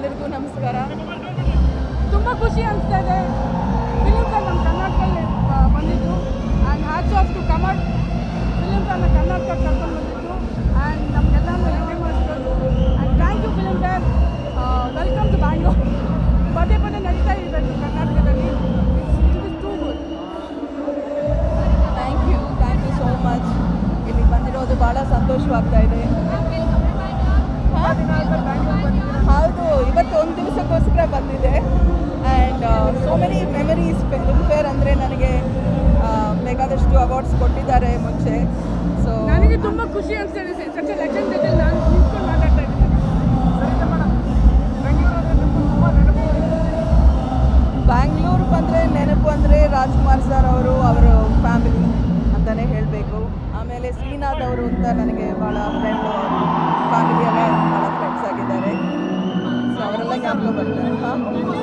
ಎಲ್ಲರಿಗೂ ನಮಸ್ಕಾರ ತುಂಬ ಖುಷಿ ಅನಿಸ್ತಾ ಇದೆ ಫಿಲಿಮ್ಸ್ ನಮ್ಮ ಕರ್ನಾಟಕದಲ್ಲಿ ಆ, ಬಂದಿದ್ದು ಆ್ಯಂಡ್ ಹ್ಯಾಟ್ಸ್ ಆಫ್ ಟು ಕಮರ್ ಫಿಲಿಮ್ಸನ್ನು ಕರ್ನಾಟಕ ಕರ್ಕೊಂಡು ಬಂದಿದ್ದು ಆ್ಯಂಡ್ ನಮಗೆಲ್ಲನೂ ಎಂಜಾಯ್ ಮಾಡಿಸ್ಕೊಂಡು and thank you film sir welcome to Bangalore ಪದೇ ಪದೇ ನಡೀತಾ ಇರಬೇಕು ಕರ್ನಾಟಕದಲ್ಲಿ it is too good thank you thank you so much ಇಲ್ಲಿ ಬಂದಿರೋದು ಭಾಳ ಸಂತೋಷವಾಗ್ತಾ ಇದೆ ಹಾ? ಹೌದು ಇವತ್ತು ಒಂದು ದಿವಸಕ್ಕೋಸ್ಕರ ಬಂದಿದೆ and so many memories Filmfare ಅಂದರೆ ನನಗೆ ಆ, ಬೇಕಾದಷ್ಟು ಅವಾರ್ಡ್ಸ್ ಕೊಟ್ಟಿದ್ದಾರೆ ಮುಂಚೆ ಸೊ ನನಗೆ ತುಂಬ ಖುಷಿ ಅನಿಸ್ತಾ ಇದೆ ಸಚ್ ಲೆಜೆಂಡ್ ಜೊತೆ ನಾನು ನಿಂತ್ಕೊಂಡು ಮಾತಾಡ್ತಾ ಇದ್ದೀನಿ ಬ್ಯಾಂಗ್ಳೂರು ಬಂದರೆ ನೆನಪು ಅಂದರೆ ರಾಜ್ಕುಮಾರ್ ಸರ್ ಅವರು ಅವರ ಫ್ಯಾಮಿಲಿ ಅಂತಲೇ ಹೇಳಬೇಕು ಆಮೇಲೆ ಶ್ರೀನಾಥ್ ಅವರು ಅಂತ ನನಗೆ ಭಾಳ ಫ್ರೆಂಡ್ ಫ್ಯಾಮಿಲಿಯಲ್ಲೇ ಭಾಳ ಫ್ರೆಂಡ್ಸ್ ಆಗಿದ್ದಾರೆ ಸೊ ಅವರೆಲ್ಲ ಜ್ಞಾಪಕ ಬರ್ತಾರೆ ಹಾಂ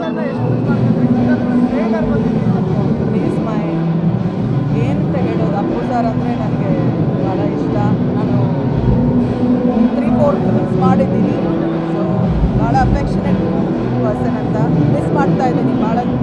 ಪ್ಲೀಸ್ ಮೈ ಏನಂತ ಹೇಳೋದು ಅಪ್ಪು ಸರ್ ಅಂದರೆ ನನಗೆ ಭಾಳ ಇಷ್ಟ ನಾನು ತ್ರೀ ಫೋರ್ ಫಿಲ್ಮ್ಸ್ ಮಾಡಿದ್ದೀನಿ ಸೊ ಭಾಳ ಅಫೆಕ್ಷನೇಟ್ ಪರ್ಸನ್ ಅಂತ ಮಿಸ್ ಮಾಡ್ತಾ ಇದ್ದೀನಿ ಭಾಳ